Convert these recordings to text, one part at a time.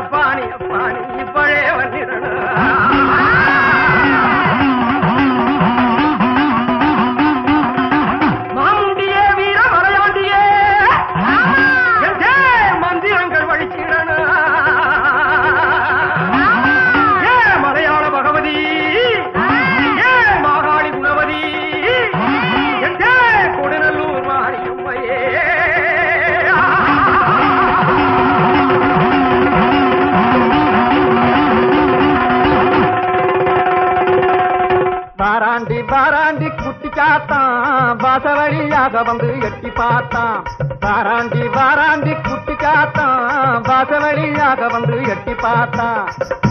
அப்பானி அப்பானி இப்பழே மாமுண்டியே வீர மலையாண்டியே எங்கே மந்திரங்கள் வழிச்சிடணும் ஏ மலையாள பகவதி ஏ மாகாளி குணவதி எங்கே கொடுநல்லூர் மாரியம்மையே வாராண்டி வாராண்டி குட்டி காத்தான் பாச வழியாக வந்து எட்டி பார்த்தான் வாராண்டி வாராண்டி குட்டி காத்தான் பாச வழியாக வந்து எட்டி பார்த்தான்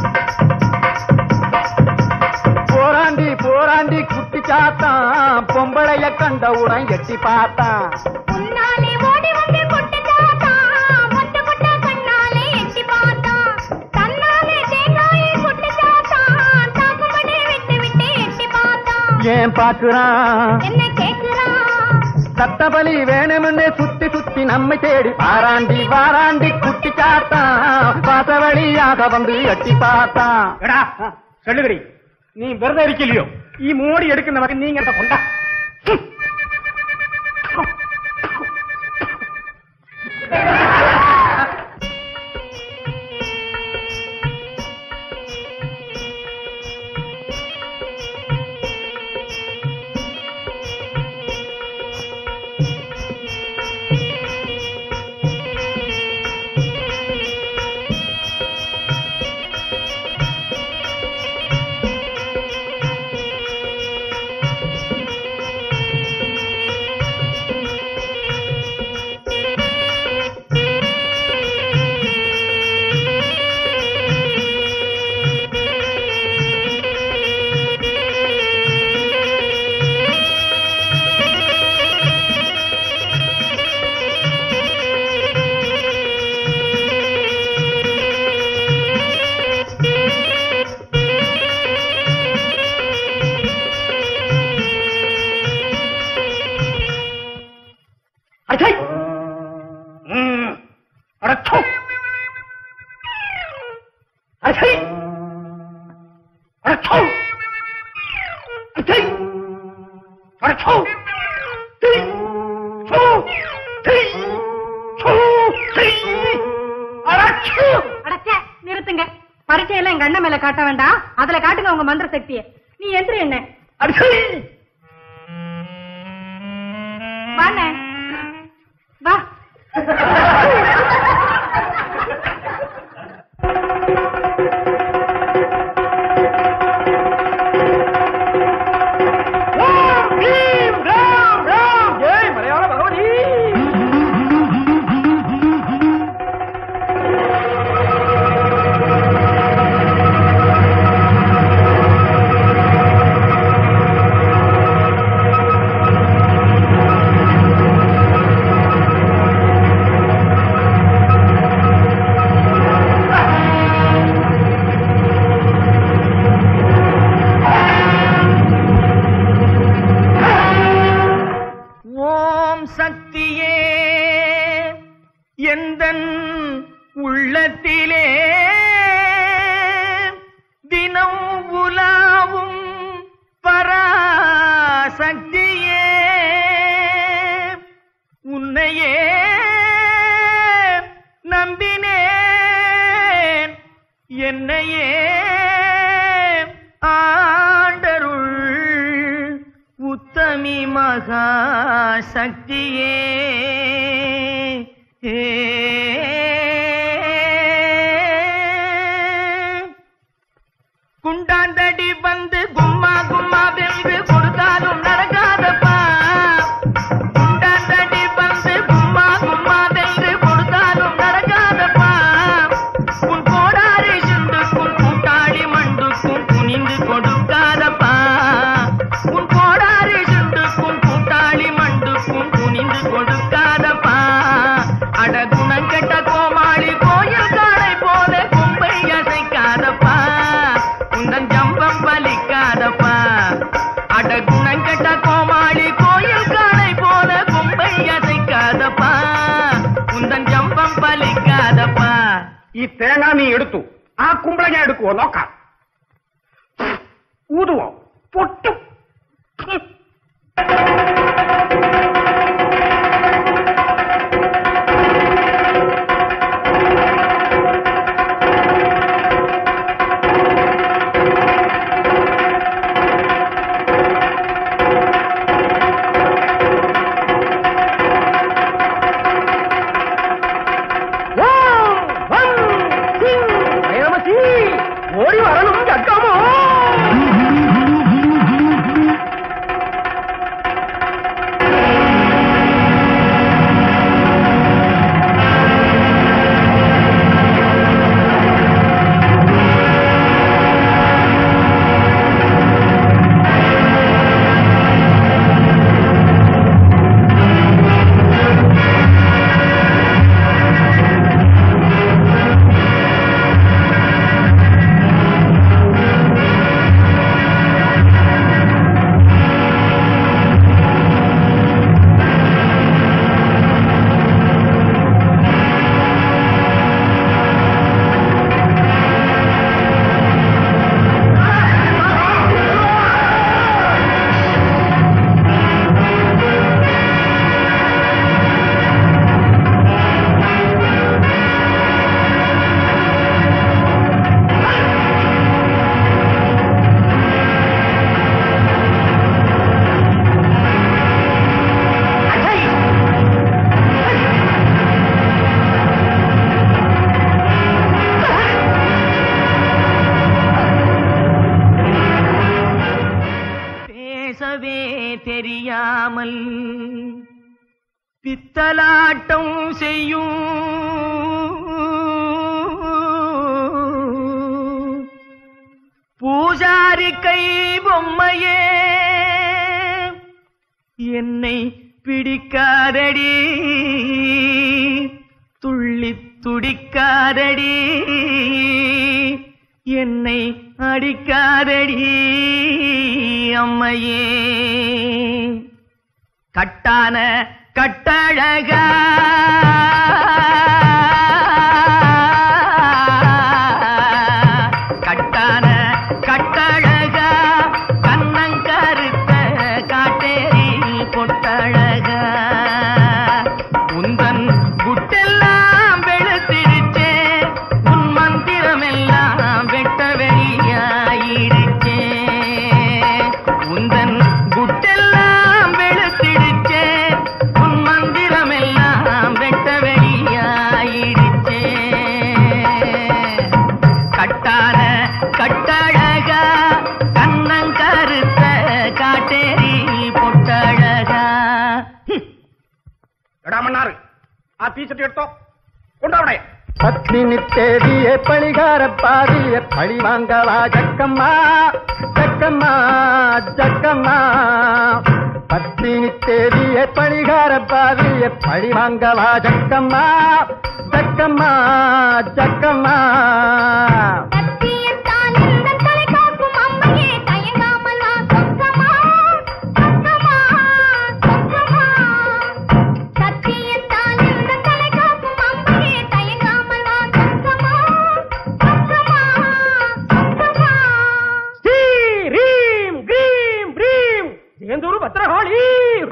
போராண்டி போராண்டி குட்டி காத்தான் பொம்பளைய கண்டவுடன் எட்டி பார்த்தான் முன்னாலே ஓடி வந்து கொட்டுதாத்தா மொட்ட மொட்ட கண்ணாலே எட்டி பார்த்தா தன்னாலே தேங்காயை கொட்டுதாத்தா தாக்குமடி விட்டு விட்டு எட்டி பார்த்தா ஏன் பாக்குறான் என்ன கேக்குறான் சத்தபலி வேணும்னு சுத்தி சுத்தி நம்மை தேடி வாராண்டி வாராண்டி குட்டி காத்தான் பாச வழியாக வந்து எட்டி பார்த்தான் എടാ ചൊല്ലുകടി നീ വെറുതെ ഇരിക്കില്ലയോ ഈ മോടി എടുക്കുന്ന മകൻ നീ ഇങ്ങനത്തെ കൊണ്ട അടച്ചേ അടച്ചോ അടച്ചേ അടച്ചോ അടച്ചേ അടച്ചോ തീ ചോ തീ ചോ തീ അടച്ചോ அடச்சே நிறுத்துங்க பரீட்சையெல்லாம் எங்க அண்ணன் மேல காட்ட வேண்டாம் அதுல காட்டுங்க உங்க மந்திர சக்தியை நீ எந்திரி என்ன അടച്ചേ வாண்ணே வா ഓം ഭീം രാം രാം ജയ് മലയാള ഭഗവതി ஓம் சக்தியே எந்தன் உள்ளத்திலே தினம் உலாவும் பராசக்தியே உன்னையே நம்பினேன் என்னையே ஆண்டருள் உத்தமி மகா சக்தியே குண்டாந்தடி வந்து கும்மா கும்மா வென்று கொடுத்தாலும் நடக்காதப்பா குண்டாந்தடி வந்து கும்மா கும்மா வென்று கொடுத்தாலும் நடக்காதப்பா உன் கோடாரி சிண்டுக்கும் கூட்டாளி மண்டுக்கும் குனிந்து கொடுக்காதப்பா உன் கோடாரி சிண்டுக்கும் கூட்டாளி மண்டுக்கும் குனிந்து கொடுக்காதப்பா அட குண ഈ തേങ്ങ നീ എടുത്തു ആ കുമ്പളങ്ങ എടുക്കുവോ നോക്കാം ഊതുവോ പൊട്ടും ഹും. ഓടി വരണം ചക്കമോ பேசவே தெரியாமல் பித்தலாட்டம் செய்யும் பூஜாரி கை பொம்மையே என்னை பிடிக்காதடி துள்ளி துடிக்காதடி என்னை அடிக்காதடி அம்மையே கட்டான கட்டழகா கட்டான கட்டழகா கண்ணங்கருத்த காட்டேரி பொட்டழகா உந்தன் குட்டெல்லாம் வெளுத்திடுச்சே உன் மந்திரமெல்லாம் வெட்ட வெளியாயிடுச்சே உந்தன் குட்டெல்லாம் வெளுத்திடுச்சே உன் மந்திரமெல்லாம் வெட்ட வெளியாயிடுச்சே கட்டான கட்டழகா கண்ணங்கருத்த காட்டேரி பொட்டழகா എടാ മണ്ണാറ് ആ തീച്ചട്ടി എടുത്തോ കൊണ്ടവിടെ பத்மினி தேவியே பழிகார பாதிய பழி வாங்கவா ஜக்கம்மா ஜக்கம்மா ஜக்கம்மா பத்மினி தேவியே பழிகார பாதிய பழி வாங்கவா ஜக்கம்மா ஜக்கம்மா ஜக்கம்மா சத்தியத்தால் எந்தன் தலை காக்கும் அம்மையே தயங்காமல் வா சொக்கமா சொக்கமா சொக்கமா சத்தியத்தால் எந்தன் தலை காக்கும் அம்மையே தயங்காமல் வா சொக்கமா சொக்கமா சொக்கமா ரீம் கிரீம் ப்ரீம் சேந்தூரு பத்திரகாளி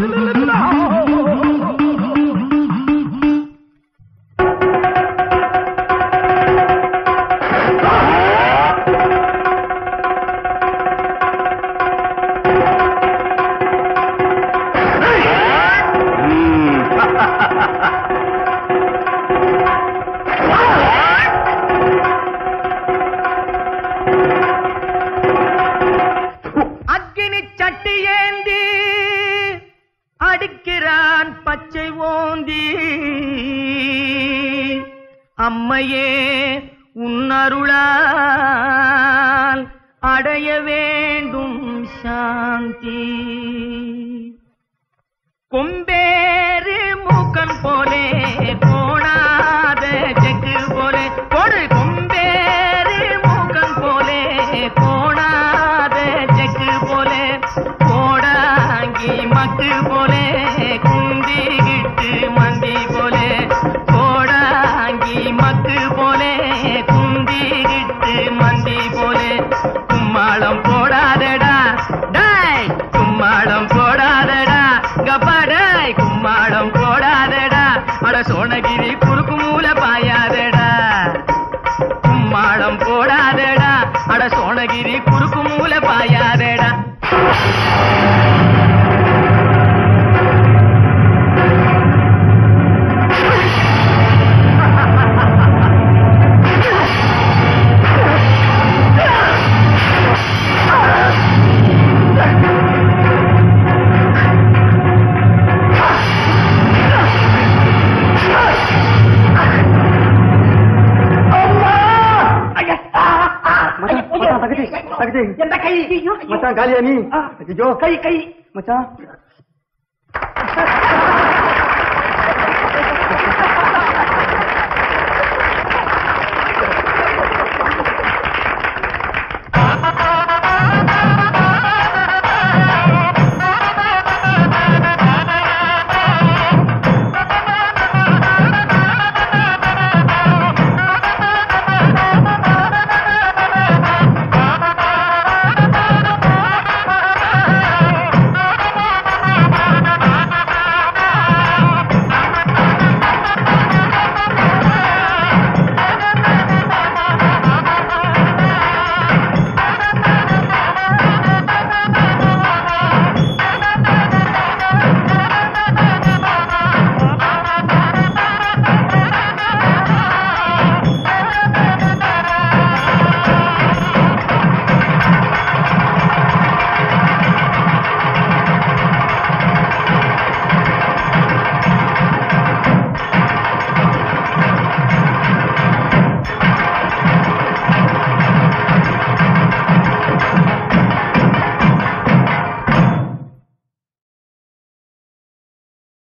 அக்கினி சட்டி ஏந்தி அடிக்கிறான் பச்சை ஓந்தி அம்மையே உன்னருளால் அடைய வேண்டும் சாந்தி கொம்பேறு மூக்கன் போலே கோணாத செக்கு போலே கொடு கொம்பேறு மூக்கன் போலே கோணாத செக்கு போலே கோடாங்கி மக்கு போலே குந்திகிட்டு மந்தி போலே கோடாங்கி மக்கு போலே எந்த கை மச்சான் காலியா நீ ஆ. ஐயோ கை கை மச்சான்